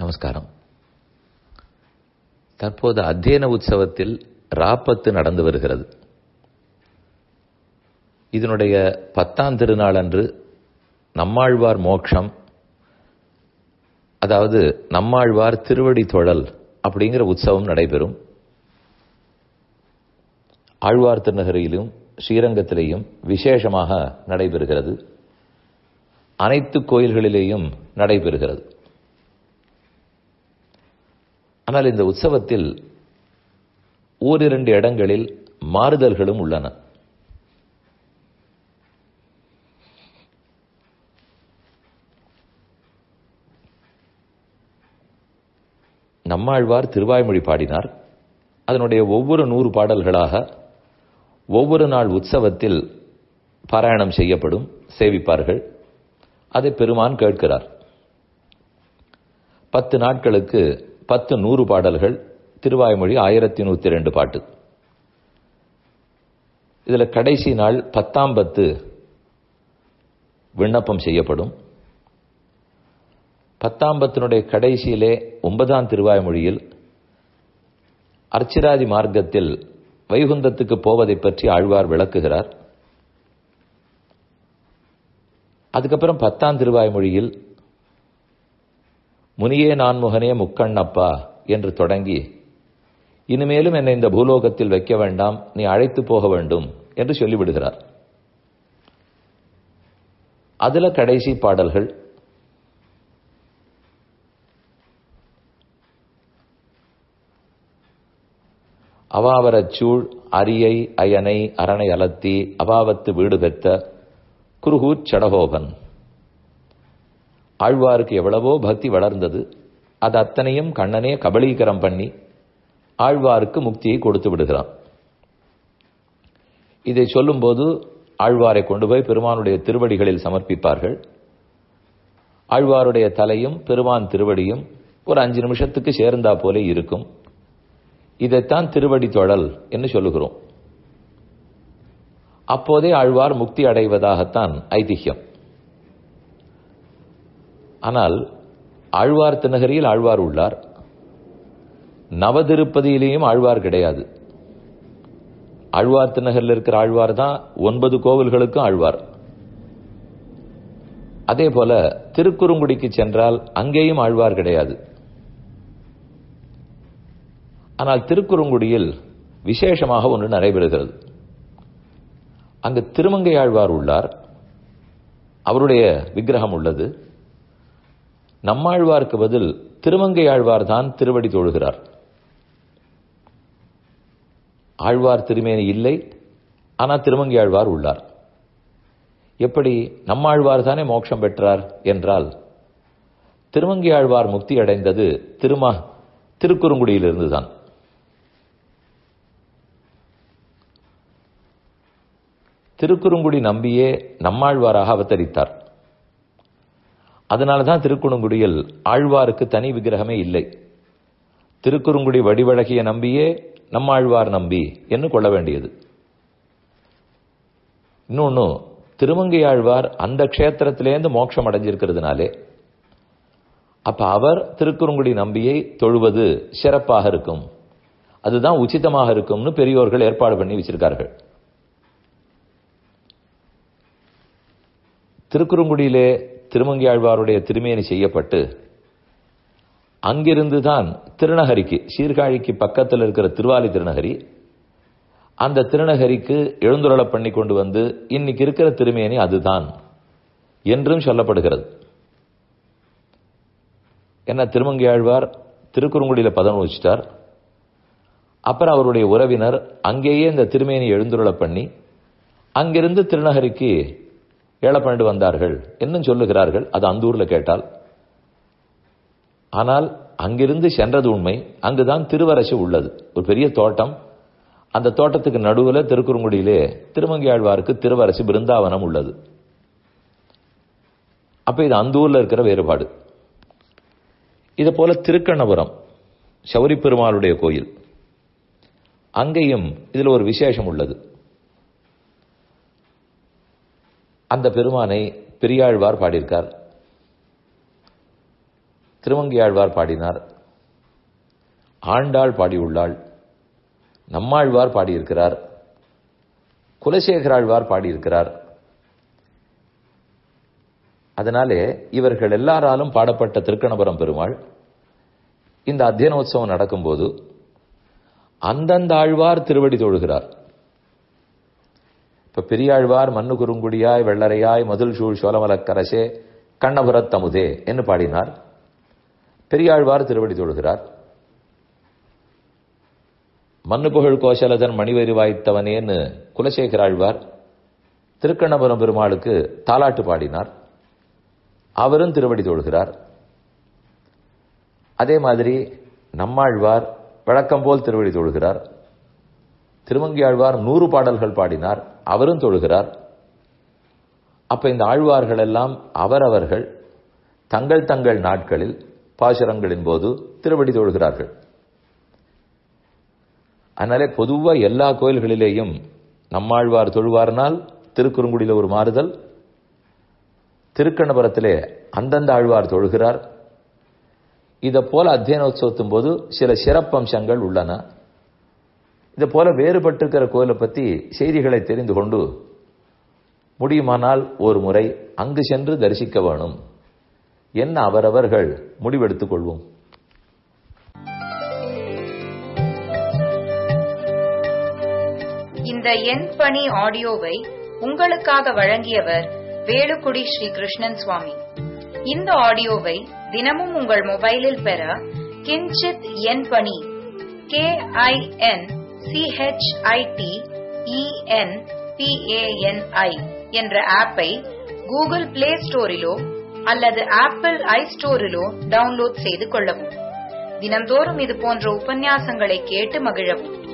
நமஸ்காரம் தற்போது அத்தியன உற்சவத்தில் ராப்பத்து நடந்து வருகிறது இதனுடைய பத்தாம் திருநாள் அன்று நம்மாழ்வார் மோட்சம் அதாவது நம்மாழ்வார் திருவடி தொழல் அப்படிங்கிற உற்சவம் நடைபெறும் ஆழ்வார் திருநகரிலும் ஸ்ரீரங்கத்திலேயும் விசேஷமாக நடைபெறுகிறது அனைத்து கோயில்களிலேயும் நடைபெறுகிறது ஆனால் இந்த உற்சவத்தில் ஓரிரண்டு இடங்களில் மாறுதல்களும் உள்ளன நம்மாழ்வார் திருவாய்மொழி பாடினார் அதனுடைய ஒவ்வொரு நூறு பாடல்களாக ஒவ்வொரு நாள் உற்சவத்தில் பாராயணம் செய்யப்படும் சேவிப்பார்கள் அதை பெருமான் கேட்கிறார் பத்து நாட்களுக்கு பத்து நூறு பாடல்கள் திருவாய்மொழி ஆயிரத்தி நூத்தி ரெண்டு பாட்டு இதுல கடைசி நாள் பத்தாம் பத்து விண்ணப்பம் செய்யப்படும் பத்தாம் பத்தினுடைய கடைசியிலே ஒன்பதாம் திருவாய்மொழியில் அர்ச்சிராதி மார்க்கத்தில் வைகுந்தத்துக்கு போவதை பற்றி ஆழ்வார் விளக்குகிறார் அதுக்கப்புறம் பத்தாம் திருவாய்மொழியில் முனியே நான்முகனே முக்கண்ணப்பா என்று தொடங்கி இனிமேலும் என்னை இந்த பூலோகத்தில் வைக்க வேண்டாம் நீ அழைத்து போக வேண்டும் என்று சொல்லிவிடுகிறார் அதுல கடைசி பாடல்கள் அவாவரச்சூழ் அரியை அயனை அரணை அலத்தி அபாவத்து வீடு பெற்ற குருகூச் சடகோபன் ஆழ்வாருக்கு எவ்வளவோ பக்தி வளர்ந்தது அது அத்தனையும் கண்ணனே கபலீகரம் பண்ணி ஆழ்வாருக்கு முக்தியை கொடுத்து விடுகிறான் இதை சொல்லும்போது ஆழ்வாரை கொண்டு போய் பெருமானுடைய திருவடிகளில் சமர்ப்பிப்பார்கள் ஆழ்வாருடைய தலையும் பெருமான் திருவடியும் ஒரு அஞ்சு நிமிஷத்துக்கு சேர்ந்தா போலே இருக்கும் இதைத்தான் திருவடி தொழல் என்று சொல்லுகிறோம் அப்போதே ஆழ்வார் முக்தி அடைவதாகத்தான் ஐதிஹ்யம் ஆனால் ஆழ்வார் திருநகரியில் ஆழ்வார் உள்ளார் நவதிருப்பதியிலேயும் ஆழ்வார் கிடையாது ஆழ்வார் திருநகரில் இருக்கிற ஆழ்வார் தான் ஒன்பது கோவில்களுக்கும் ஆழ்வார் அதே போல திருக்குறுங்குடிக்கு சென்றால் அங்கேயும் ஆழ்வார் கிடையாது ஆனால் திருக்குறுங்குடியில் விசேஷமாக ஒன்று நடைபெறுகிறது அங்கு திருமங்கை ஆழ்வார் உள்ளார் அவருடைய விக்கிரகம் உள்ளது நம்மாழ்வாருக்கு பதில் திருமங்கை ஆழ்வார் தான் திருவடி தொழுகிறார் ஆழ்வார் திருமேனி இல்லை ஆனால் திருமங்கை ஆழ்வார் உள்ளார் எப்படி நம்மாழ்வார் தானே மோட்சம் பெற்றார் என்றால் திருமங்கை ஆழ்வார் முக்தி அடைந்தது திருமா திருக்குறுங்குடியிலிருந்து தான் திருக்குறுங்குடி நம்பியே நம்மாழ்வாராக அவதரித்தார் அதனால தான் திருக்குறுங்குடியில் ஆழ்வாருக்கு தனி விக்கிரகமே இல்லை திருக்குறுங்குடி வடிவழகிய நம்பியே நம்மாழ்வார் நம்பி என்று கொள்ள வேண்டியது இன்னொன்னு திருமங்கை ஆழ்வார் அந்த க்ஷேத்திரத்திலேருந்து மோட்சம் அடைஞ்சிருக்கிறதுனாலே அப்ப அவர் திருக்குறுங்குடி நம்பியை தொழுவது சிறப்பாக இருக்கும் அதுதான் உச்சிதமாக இருக்கும்னு பெரியோர்கள் ஏற்பாடு பண்ணி வச்சிருக்கார்கள் திருக்குறுங்குடியிலே திருமங்கி ஆழ்வாருடைய திருமேனி செய்யப்பட்டு அங்கிருந்து தான் திருநகரிக்கு சீர்காழிக்கு பக்கத்தில் இருக்கிற திருவாலி திருநகரி அந்த திருநகரிக்கு எழுந்துருள பண்ணி கொண்டு வந்து இன்னைக்கு இருக்கிற திருமேனி அதுதான் என்றும் சொல்லப்படுகிறது என்ன திருமங்கி ஆழ்வார் திருக்குறுங்குடியில பதம் வச்சிட்டார் அப்புறம் அவருடைய உறவினர் அங்கேயே இந்த திருமேனி எழுந்துருள பண்ணி அங்கிருந்து திருநகரிக்கு ஏழை பண்ணிட்டு வந்தார்கள் என்னும் சொல்லுகிறார்கள் அது அந்த ஊர்ல கேட்டால் ஆனால் அங்கிருந்து சென்றது உண்மை அங்குதான் திருவரசு உள்ளது ஒரு பெரிய தோட்டம் அந்த தோட்டத்துக்கு நடுவில் திருக்குறுங்குடியிலே திருமங்கி ஆழ்வாருக்கு திருவரசு பிருந்தாவனம் உள்ளது அப்ப இது அந்த ஊர்ல இருக்கிற வேறுபாடு இது போல திருக்கண்ணபுரம் சௌரி பெருமாளுடைய கோயில் அங்கேயும் இதுல ஒரு விசேஷம் உள்ளது அந்த பெருமானை பெரியாழ்வார் பாடியிருக்கார் திருமங்கியாழ்வார் பாடினார் ஆண்டாள் பாடியுள்ளாள் நம்மாழ்வார் பாடியிருக்கிறார் குலசேகராழ்வார் பாடியிருக்கிறார் அதனாலே இவர்கள் எல்லாராலும் பாடப்பட்ட திருக்கணபுரம் பெருமாள் இந்த அத்தியனோத்சவம் நடக்கும்போது அந்தந்த ஆழ்வார் திருவடி தொழுகிறார் இப்ப பெரியாழ்வார் மண்ணு குறுங்குடியாய் வெள்ளரையாய் மதுள் சூழ் சோழமலக்கரசே கண்ணபுரத் தமுதே என்று பாடினார் பெரியாழ்வார் திருவடி தொழுகிறார் மண்ணு புகழ் கோசலதன் மணிவரி வாய்த்தவனேன்னு குலசேகராழ்வார் திருக்கண்ணபுரம் பெருமாளுக்கு தாலாட்டு பாடினார் அவரும் திருவடி தொழுகிறார் அதே மாதிரி நம்மாழ்வார் வழக்கம் போல் திருவடி தொழுகிறார் திருமங்கியாழ்வார் நூறு பாடல்கள் பாடினார் அவரும் தொழுகிறார் அப்ப இந்த ஆழ்வார்கள் எல்லாம் அவரவர்கள் தங்கள் தங்கள் நாட்களில் பாசுரங்களின் போது திருவடி தொழுகிறார்கள் அதனாலே பொதுவா எல்லா கோயில்களிலேயும் நம்மாழ்வார் தொழுவார்னால் திருக்குறுங்குடியில் ஒரு மாறுதல் திருக்கண்ணபுரத்திலே அந்தந்த ஆழ்வார் தொழுகிறார் இதை போல அத்தியனோத்சவத்தின் போது சில சிறப்பம்சங்கள் உள்ளன இதை போல வேறுபட்டிருக்கிற கோயிலை பற்றி செய்திகளை தெரிந்து கொண்டு முடியுமானால் ஒரு முறை அங்கு சென்று தரிசிக்க வேணும் என்ன அவரவர்கள் முடிவெடுத்துக் கொள்வோம் இந்த எண் பணி ஆடியோவை உங்களுக்காக வழங்கியவர் வேலுக்குடி ஸ்ரீ கிருஷ்ணன் சுவாமி இந்த ஆடியோவை தினமும் உங்கள் மொபைலில் பெற கிஞ்சித் எண் பணி கே ஐ என் சிஹெச்ஐடி இஎன் பிஏஎன்ஐ என்ற ஆப்பை கூகுள் பிளே ஸ்டோரிலோ அல்லது ஆப்பிள் ஐ ஸ்டோரிலோ டவுன்லோட் செய்து கொள்ளவும் தினம்தோறும் இது போன்ற உபன்யாசங்களை கேட்டு மகிழவும்